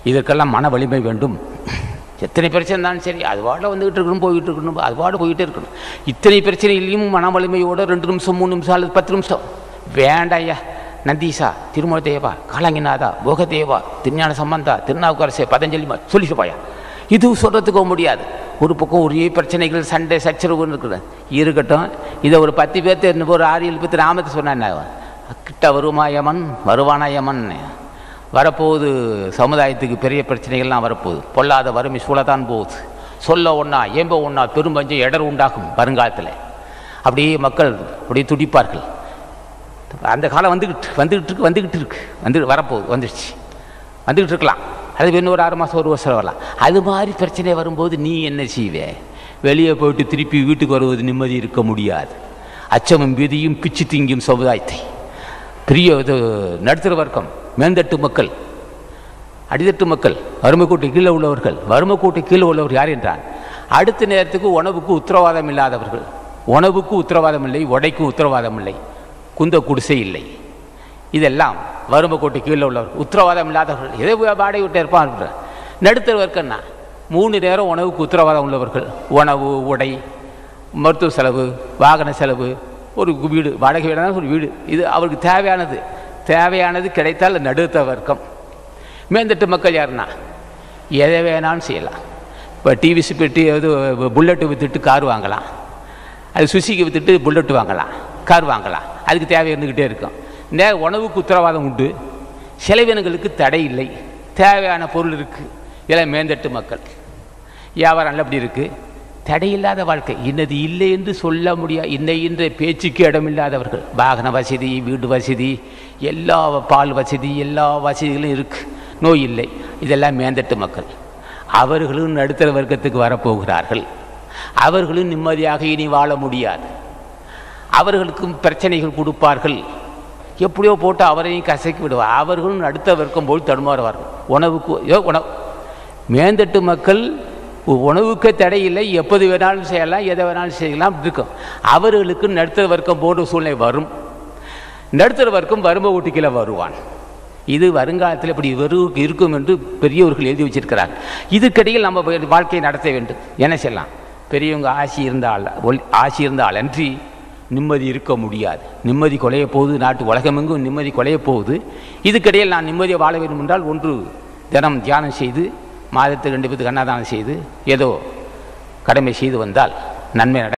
இதற்கெல்லாம் மன வலிமை வேண்டும் எத்தனை பிரச்சனை இருந்தாலும் சரி அது பாட வந்துகிட்டு இருக்கணும் போய்கிட்டு இருக்கணும் அது பாடு போயிட்டே இருக்கணும் இத்தனை பிரச்சனையிலையும் மன வலிமையோட ரெண்டு நிமிஷம் மூணு நிமிஷம் அல்லது பத்து நிமிஷம் வேண்டாய்யா நந்தீசா திருமல தேவா காலங்கிநாதா போகதேவா திருஞான சம்பந்தா திருநாவுக்கரசே பதஞ்சலி மா- சொல்லிட்டு போயா இது சொல்கிறதுக்கு முடியாது ஒரு பக்கம் ஒரே பிரச்சனைகள் சண்டை சச்சரவு இருக்குது இருக்கட்டும் இதை ஒரு பத்து பேர்த்து ஒரு ஆறு ஏழு பேர்த்து நாமத்தை சொன்னான் கிட்ட வருமாயமன் வருவானாயமன் வரப்போகுது சமுதாயத்துக்கு பெரிய பிரச்சனைகள்லாம் வரப்போகுது பொல்லாத வறுமை சூழத்தான் போகுது சொல்ல ஒன்றா ஏம்ப ஒன்றா பெரும்பஞ்சம் இடர் உண்டாகும் வருங்காலத்தில் அப்படியே மக்கள் அப்படியே துடிப்பார்கள் அந்த காலம் வந்துக்கிட்டு வந்துக்கிட்டு இருக்கு வந்துக்கிட்டு இருக்கு வந்து வரப்போகுது வந்துடுச்சு வந்துக்கிட்டு இருக்கலாம் அது இன்னும் ஒரு ஆறு மாதம் ஒரு வருஷம் வரலாம் அது மாதிரி பிரச்சனை வரும்போது நீ என்ன செய்வே வெளியே போயிட்டு திருப்பி வீட்டுக்கு வருவது நிம்மதி இருக்க முடியாது அச்சமும் பீதியும் பிச்சு திங்கும் சமுதாயத்தை பெரிய இது நடுத்தர வர்க்கம் மேந்தட்டு மக்கள் அடித்தட்டு மக்கள் வறுமை கோட்டை கீழே உள்ளவர்கள் வறுமை கோட்டை கீழே உள்ளவர் யார் என்றால் அடுத்த நேரத்துக்கு உணவுக்கு உத்தரவாதம் இல்லாதவர்கள் உணவுக்கு உத்தரவாதம் இல்லை உடைக்கு உத்தரவாதம் இல்லை குந்த குடிசை இல்லை இதெல்லாம் வறுமை கோட்டை கீழே உள்ளவர் உத்தரவாதம் இல்லாதவர்கள் எதை போய் வாடகை விட்டு இருப்பான் நடுத்தர வர்க்கம்னா மூணு நேரம் உணவுக்கு உத்தரவாதம் உள்ளவர்கள் உணவு உடை மருத்துவ செலவு வாகன செலவு ஒரு வீடு வாடகை வீடான ஒரு வீடு இது அவருக்கு தேவையானது தேவையானது கிடைத்தால் நடுத்தர வர்க்கம் மேந்தட்டு மக்கள் யாருன்னா எதை வேணாலும் செய்யலாம் இப்போ டிவிசி பெட்டி எது புல்லட்டு விற்றுட்டு கார் வாங்கலாம் அது சுசிக்கு விற்றுட்டு புல்லட்டு வாங்கலாம் கார் வாங்கலாம் அதுக்கு தேவை இருந்துக்கிட்டே இருக்கும் நே உணவுக்கு உத்தரவாதம் உண்டு செலவினங்களுக்கு தடை இல்லை தேவையான பொருள் இருக்குது இதெல்லாம் மேந்தட்டு மக்கள் வியாபாரம் நல்லபடி இருக்குது தடையில்லாத வாழ்க்கை இன்னது இல்லை என்று சொல்ல முடியாது இன்னை என்ற பேச்சுக்கு இடமில்லாதவர்கள் வாகன வசதி வீடு வசதி எல்லா பால் வசதி எல்லா வசதிகளும் இருக்குது நோய் இல்லை இதெல்லாம் மேந்தட்டு மக்கள் அவர்களும் நடுத்தர வர்க்கத்துக்கு வரப்போகிறார்கள் அவர்களும் நிம்மதியாக இனி வாழ முடியாது அவர்களுக்கும் பிரச்சனைகள் கொடுப்பார்கள் எப்படியோ போட்டு அவரையும் கசக்கி விடுவார் அவர்களும் அடுத்த வர்க்கம் போல் தடுமாறுவார்கள் உணவுக்கு ஏதோ உணவு மேந்தட்டு மக்கள் உ- உணவுக்கு தடை இல்லை எப்போது வேணாலும் செய்யலாம் எதை வேணாலும் செய்யலாம் அப்படி இருக்கும் அவர்களுக்கு நடுத்தர வர்க்கம் போன்ற சூழ்நிலை வரும் நடுத்தர வர்க்கம் வறுமை ஊட்டிக்கில வருவான் இது வருங்காலத்தில் இப்படி வரும் இருக்கும் என்று பெரியவர்கள் எழுதி வச்சிருக்கிறார் இதுக்கிடையில் நம்ம வே- வாழ்க்கையை நடத்த வேண்டும் என்ன செய்யலாம் பெரியவங்க ஆசி இருந்தால் ஒல்- ஆசி இருந்தால் அன்றி நிம்மதி இருக்க முடியாது நிம்மதி கொலைய போகுது நாட்டு உலகமெங்கும் நிம்மதி கொலைய போகுது இதுக்கிடையில் நான் நிம்மதியை வாழ வேண்டும் என்றால் ஒன்று தினம் தியானம் செய்து மாதத்துக்கு ரெண்டு பேத்துக்கு அன்னதானம் செய்து ஏதோ கடமை செய்து வந்தால் நன்மை நட